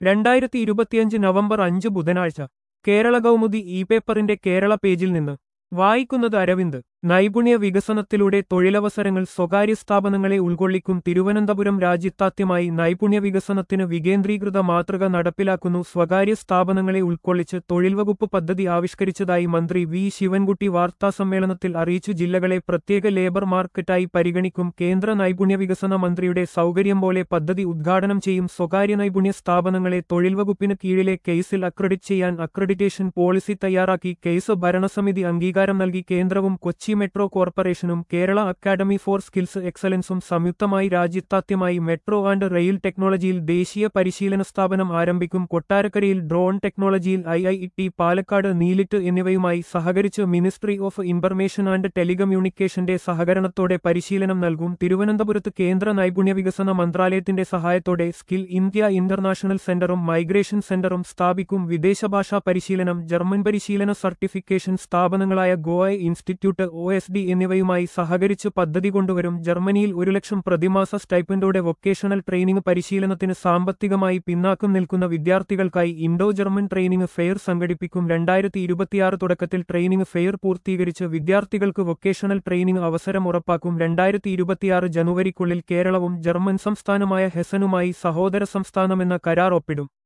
രണ്ടായിരത്തി ഇരുപത്തിയഞ്ച് നവംബർ അഞ്ച് ബുധനാഴ്ച കേരള കൗമുദി ഇ പേപ്പറിന്റെ കേരള പേജിൽ നിന്ന് വായിക്കുന്നത് അരവിന്ദ് നൈപുണ്യ വികസനത്തിലൂടെ തൊഴിലവസരങ്ങൾ സ്വകാര്യ സ്ഥാപനങ്ങളെ ഉൾക്കൊള്ളിക്കും തിരുവനന്തപുരം രാജ്യത്താദ്യമായി നൈപുണ്യ വികസനത്തിന് വികേന്ദ്രീകൃത മാതൃക നടപ്പിലാക്കുന്നു സ്വകാര്യ സ്ഥാപനങ്ങളെ ഉൾക്കൊള്ളിച്ച് തൊഴിൽ വകുപ്പ് പദ്ധതി ആവിഷ്കരിച്ചതായി മന്ത്രി വി ശിവൻകുട്ടി വാർത്താസമ്മേളനത്തിൽ അറിയിച്ചു ജില്ലകളെ പ്രത്യേക ലേബർ മാർക്കറ്റായി പരിഗണിക്കും കേന്ദ്ര നൈപുണ്യ വികസന മന്ത്രിയുടെ സൗകര്യം പോലെ പദ്ധതി ഉദ്ഘാടനം ചെയ്യും സ്വകാര്യ നൈപുണ്യ സ്ഥാപനങ്ങളെ തൊഴിൽ വകുപ്പിന് കീഴിലെ കേസിൽ അക്രഡിറ്റ് ചെയ്യാൻ അക്രഡിറ്റേഷൻ പോളിസി തയ്യാറാക്കി കേസ് ഭരണസമിതി അംഗീകാരം നൽകി കേന്ദ്രവും കൊച്ചി മെട്രോ കോർപ്പറേഷനും കേരള അക്കാദമി ഫോർ സ്കിൽസ് എക്സലൻസും സംയുക്തമായി രാജ്യത്താദ്യമായി മെട്രോ ആൻഡ് റെയിൽ ടെക്നോളജിയിൽ ദേശീയ പരിശീലന സ്ഥാപനം ആരംഭിക്കും കൊട്ടാരക്കരയിൽ ഡ്രോൺ ടെക്നോളജിയിൽ I I T Palakkad NIELIT എന്നിവയുമായി സഹകരിച്ച് മിനിസ്ട്രി ഓഫ് ഇൻഫർമേഷൻ ആൻഡ് ടെലികമ്മ്യൂണിക്കേഷന്റെ സഹകരണത്തോടെ പരിശീലനം നൽകും തിരുവനന്തപുരത്ത് കേന്ദ്ര നൈപുണ്യ വികസന മന്ത്രാലയത്തിന്റെ സഹായത്തോടെ സ്കിൽ ഇന്ത്യ ഇന്റർനാഷണൽ സെന്ററും മൈഗ്രേഷൻ സെന്ററും സ്ഥാപിക്കും വിദേശഭാഷാ പരിശീലനം ജർമ്മൻ പരിശീലന സർട്ടിഫിക്കേഷൻ സ്ഥാപനങ്ങളായ Goa institute O S D എന്നിവയുമായി സഹകരിച്ച് പദ്ധതി കൊണ്ടുവരും ജർമ്മനിയിൽ ഒരു ലക്ഷം പ്രതിമാസ സ്റ്റൈപ്പൻഡോടെ വൊക്കേഷണൽ ട്രെയിനിംഗ് പരിശീലനത്തിന് സാമ്പത്തികമായി പിന്നാക്കം നിൽക്കുന്ന വിദ്യാർത്ഥികൾക്കായി ഇൻഡോ ജർമ്മൻ ട്രെയിനിംഗ് ഫെയർ സംഘടിപ്പിക്കും രണ്ടായിരത്തി ഇരുപത്തിയാറ് തുടക്കത്തിൽ ട്രെയിനിംഗ് ഫെയർ പൂർത്തീകരിച്ച് വിദ്യാർത്ഥികൾക്ക് വൊക്കേഷണൽ ട്രെയിനിംഗ് അവസരം ഉറപ്പാക്കും രണ്ടായിരത്തി ഇരുപത്തിയാറ് ജനുവരിക്കുള്ളിൽ കേരളവും ജർമ്മൻ സംസ്ഥാനമായ ഹെസനുമായി സഹോദര സംസ്ഥാനമെന്ന കരാർ ഒപ്പിടും